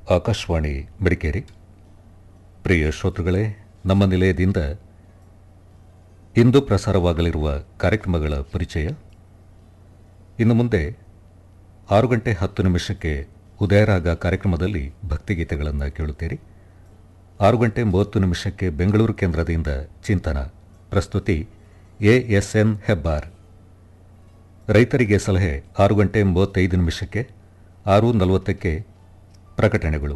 ಆಕಾಶವಾಣಿ ಮಡಿಕೇರಿ ಪ್ರಿಯ ಶ್ರೋತೃಗಳೇ ನಮ್ಮ ನಿಲಯದಿಂದ ಇಂದು ಪ್ರಸಾರವಾಗಲಿರುವ ಕಾರ್ಯಕ್ರಮಗಳ ಪರಿಚಯ ಇನ್ನು ಮುಂದೆ ಆರು ಗಂಟೆ ಹತ್ತು ನಿಮಿಷಕ್ಕೆ ಉದಯರಾಗ ಕಾರ್ಯಕ್ರಮದಲ್ಲಿ ಭಕ್ತಿಗೀತೆಗಳನ್ನು ಕೇಳುತ್ತೀರಿ ಆರು ಗಂಟೆ ಮೂವತ್ತು ನಿಮಿಷಕ್ಕೆ ಬೆಂಗಳೂರು ಕೇಂದ್ರದಿಂದ ಚಿಂತನ ಪ್ರಸ್ತುತಿ ಎ ಎಸ್ ಎನ್ ಹೆಬ್ಬಾರ್ ರೈತರಿಗೆ ಸಲಹೆ ಆರು ಗಂಟೆ ಮೂವತ್ತೈದು ನಿಮಿಷಕ್ಕೆ ಆರು ನಲವತ್ತಕ್ಕೆ ಪ್ರಕಟಣೆಗಳು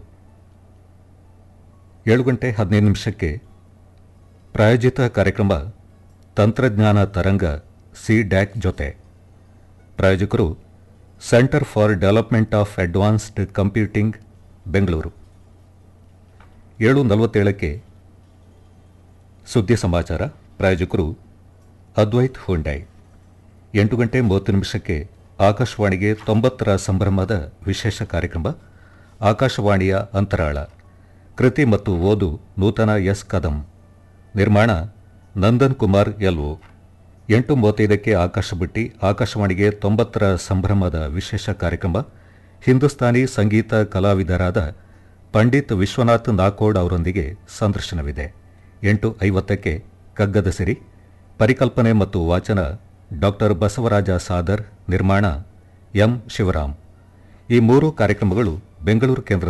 ಏಳು ಗಂಟೆ ಹದಿನೈದು ನಿಮಿಷಕ್ಕೆ ಪ್ರಾಯೋಜಿತ ಕಾರ್ಯಕ್ರಮ ತಂತ್ರಜ್ಞಾನ ತರಂಗ ಸಿ ಡ್ಯಾಕ್ ಜೊತೆ ಪ್ರಾಯೋಜಕರು centre for development of advanced computing Bengaluru ಏಳು ನಲವತ್ತೇಳಕ್ಕೆ ಸುದ್ದಿ ಸಮಾಚಾರ ಪ್ರಾಯೋಜಕರು ಅದ್ವೈತ್ ಹುಂಡೈ ಎಂಟು ಗಂಟೆ ಮೂವತ್ತು ನಿಮಿಷಕ್ಕೆ ಆಕಾಶವಾಣಿಗೆ ತೊಂಬತ್ತರ ಸಂಭ್ರಮದ ವಿಶೇಷ ಕಾರ್ಯಕ್ರಮ ಆಕಾಶವಾಣಿಯ ಅಂತರಾಳ ಕೃತಿ ಮತ್ತು ಓದು ನೂತನ ಎಸ್ ಕದಂ ನಿರ್ಮಾಣ ನಂದನ್ ಕುಮಾರ್ ಎಲ್ಒ ಎಂಟು ಮೂವತ್ತೈದಕ್ಕೆ ಆಕಾಶ ಬಿಟ್ಟಿ ಆಕಾಶವಾಣಿಗೆ ತೊಂಬತ್ತರ ಸಂಭ್ರಮದ ವಿಶೇಷ ಕಾರ್ಯಕ್ರಮ ಹಿಂದೂಸ್ತಾನಿ ಸಂಗೀತ ಕಲಾವಿದರಾದ ಪಂಡಿತ್ ವಿಶ್ವನಾಥ್ ನಾಕೋಡ್ ಅವರೊಂದಿಗೆ ಸಂದರ್ಶನವಿದೆ ಎಂಟು ಐವತ್ತಕ್ಕೆ ಕಗ್ಗದ ಸಿರಿ ಪರಿಕಲ್ಪನೆ ಮತ್ತು ವಾಚನ ಡಾಕ್ಟರ್ ಬಸವರಾಜ ಸಾದರ್ ನಿರ್ಮಾಣ ಎಂ ಶಿವರಾಮ್ ಈ ಮೂರು ಕಾರ್ಯಕ್ರಮಗಳು ಬೆಂಗಳೂರು ಕೇಂದ್ರದ